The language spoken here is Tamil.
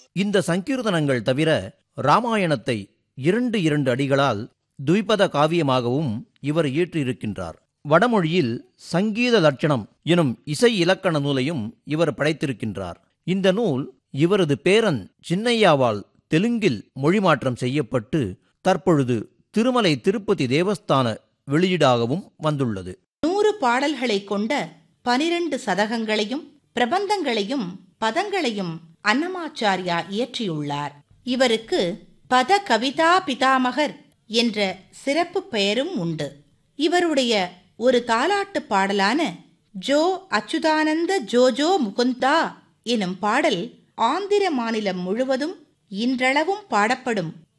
இந்த சங்கீர்த்தனங்கள் தவிர ராமாயணத்தை இரண்டு இரண்டு அடிகளால் துய்பத காவியமாகவும் இவர் இயற்றியிருக்கின்றார் வடமொழியில் சங்கீத லட்சணம் எனும் இசை இலக்கண நூலையும் இவர் படைத்திருக்கின்றார் இந்த நூல் இவரது பேரன் சின்னையாவால் தெலுங்கில் மொழிமாற்றம் செய்யப்பட்டு தற்பொழுது திருமலை திருப்பதி தேவஸ்தான வெளியீடாகவும் வந்துள்ளது நூறு பாடல்களை கொண்ட பனிரெண்டு சதகங்களையும் பிரபந்தங்களையும் பதங்களையும் அன்னமாச்சாரியா இயற்றியுள்ளார் இவருக்கு பத கவிதா பிதாமகர் என்ற சிறப்பு பெயரும் உண்டு இவருடைய ஒரு தாலாட்டு பாடலான ஜோ அச்சுதானந்த ஜோஜோ முகுந்தா எனும் பாடல் ஆந்திர மாநிலம் முழுவதும் இன்றளவும் பாடப்படும்